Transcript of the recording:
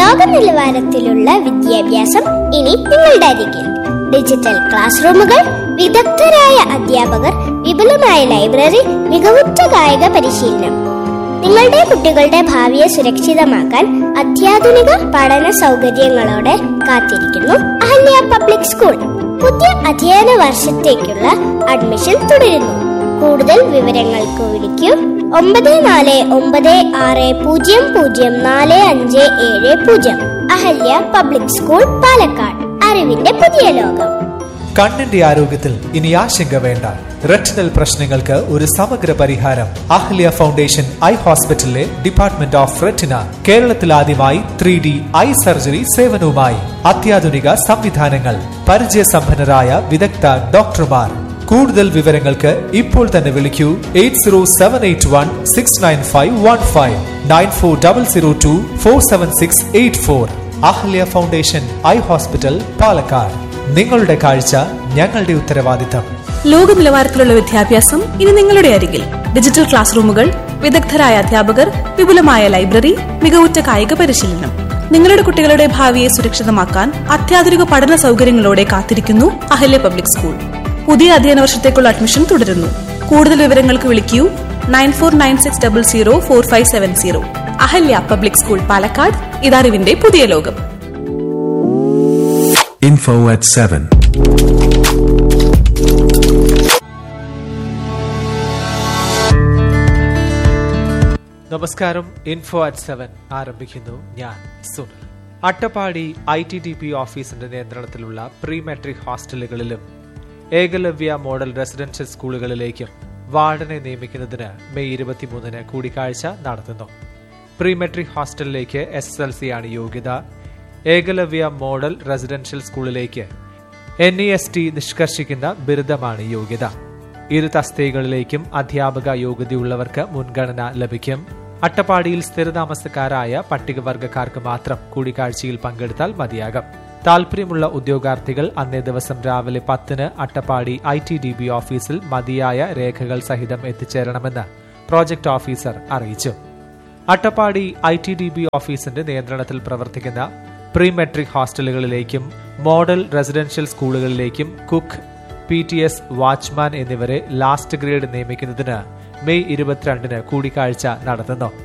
ലോക നിലവാരത്തിലുള്ള വിദ്യാഭ്യാസം ഇനി നിങ്ങളുടെ അരികിൽ ഡിജിറ്റൽ ക്ലാസ് റൂമുകൾ വിദഗ്ധരായ അധ്യാപകർ വിപുലമായ ലൈബ്രറി മികവുറ്റ കായിക പരിശീലനം നിങ്ങളുടെ കുട്ടികളുടെ ഭാവിയെ സുരക്ഷിതമാക്കാൻ അത്യാധുനിക പഠന സൗകര്യങ്ങളോടെ കാത്തിരിക്കുന്നു അഹല്യ പബ്ലിക് സ്കൂൾ പുതിയ അധ്യയന വർഷത്തേക്കുള്ള അഡ്മിഷൻ തുടരുന്നു കൂടുതൽ വിവരങ്ങൾക്ക് വിളിക്കൂ ഒമ്പത് നാല് ഒമ്പത് ആറ് പൂജ്യം പൂജ്യം നാല് അഞ്ച് ഏഴ് പൂജ്യം അഹല്യ പബ്ലിക് സ്കൂൾ പാലക്കാട് അറിവിന്റെ പുതിയ ലോകം കണ്ണിന്റെ ആരോഗ്യത്തിൽ ഇനി ആശങ്ക വേണ്ട റെറ്റിനൽ പ്രശ്നങ്ങൾക്ക് ഒരു സമഗ്ര പരിഹാരം അഹ്ല്യ ഫൗണ്ടേഷൻ ഐ ഹോസ്പിറ്റലിലെ ഡിപ്പാർട്ട്മെന്റ് ഓഫ് റെറ്റിന കേരളത്തിൽ ആദ്യമായി ത്രീ ഡി ഐ സർജറി സേവനവുമായി അത്യാധുനിക സംവിധാനങ്ങൾ പരിചയസമ്പന്നരായ വിദഗ്ധ ഡോക്ടർമാർ കൂടുതൽ വിവരങ്ങൾക്ക് ഇപ്പോൾ തന്നെ വിളിക്കൂ eight zero seven eight one six nine five one five nine four double zero two four seven six eight four Ahalya foundation eye hospital Palakkad നിങ്ങളുടെ കാഴ്ച ഞങ്ങളുടെ ഉത്തരവാദിത്തം ലോക നിലവാരത്തിലുള്ള വിദ്യാഭ്യാസം ഇനി നിങ്ങളുടെ അരികിൽ ഡിജിറ്റൽ ക്ലാസ് റൂമുകൾ വിദഗ്ധരായ അധ്യാപകർ വിപുലമായ ലൈബ്രറി മികവുറ്റ കായിക പരിശീലനം നിങ്ങളുടെ കുട്ടികളുടെ ഭാവിയെ സുരക്ഷിതമാക്കാൻ അത്യാധുനിക പഠന സൗകര്യങ്ങളോടെ കാത്തിരിക്കുന്നു അഹല്യ പബ്ലിക് സ്കൂൾ പുതിയ അധ്യയന വർഷത്തേക്കുള്ള അഡ്മിഷൻ തുടരുന്നു കൂടുതൽ വിവരങ്ങൾക്ക് വിളിക്കൂ nine four nine six double zero four five seven zero Ahalya public school Palakkad ഇതറിവിന്റെ പുതിയ ലോകം Info at 7. നമസ്കാരം ഇൻഫോ അറ്റ് സെവൻ ആരംഭിക്കുന്നു ഞാൻ Sunil Attappadi I T D P ഓഫീസിന്റെ നിയന്ത്രണത്തിലുള്ള പ്രീ മെട്രിക് ഹോസ്റ്റലുകളിലും ഏകലവ്യ മോഡൽ റെസിഡൻഷ്യൽ സ്കൂളുകളിലേക്കും വാർഡനെ നിയമിക്കുന്നതിന് മെയ് ഇരുപത്തിമൂന്നിന് കൂടിക്കാഴ്ച നടത്തുന്നു പ്രീ മെട്രിക് ഹോസ്റ്റലിലേക്ക് എസ് എസ് എൽ സി ആണ് യോഗ്യത ഏകലവ്യ മോഡൽ റെസിഡൻഷ്യൽ സ്കൂളിലേക്ക് എൻ ഇ എസ് ടി നിഷ്കർഷിക്കുന്ന ബിരുദമാണ് യോഗ്യത ഇരു തസ്തികകളിലേക്കും അധ്യാപക യോഗ്യതയുള്ളവർക്ക് മുൻഗണന ലഭിക്കും അട്ടപ്പാടിയിൽ സ്ഥിരതാമസക്കാരായ പട്ടികവർഗക്കാർക്ക് മാത്രം കൂടിക്കാഴ്ചയിൽ പങ്കെടുത്താൽ മതിയാകും താൽപര്യമുള്ള ഉദ്യോഗാർത്ഥികൾ അന്നേ ദിവസം രാവിലെ പത്തിന് Attappadi I T D B ഓഫീസിൽ മതിയായ രേഖകൾ സഹിതം എത്തിച്ചേരണമെന്ന് പ്രോജക്ട് ഓഫീസർ അറിയിച്ചു Attappadi I T D B ഓഫീസിന്റെ നിയന്ത്രണത്തിൽ പ്രവർത്തിക്കുന്ന പ്രീ മെട്രിക് ഹോസ്റ്റലുകളിലേക്കും മോഡൽ റെസിഡൻഷ്യൽ സ്കൂളുകളിലേക്കും cook P T S watchman എന്നിവരെ ലാസ്റ്റ് ഗ്രേഡ് നിയമിക്കുന്നതിന് മെയ് ഇരുപത്തിരണ്ടിന് കൂടിക്കാഴ്ച നടത്തുന്നു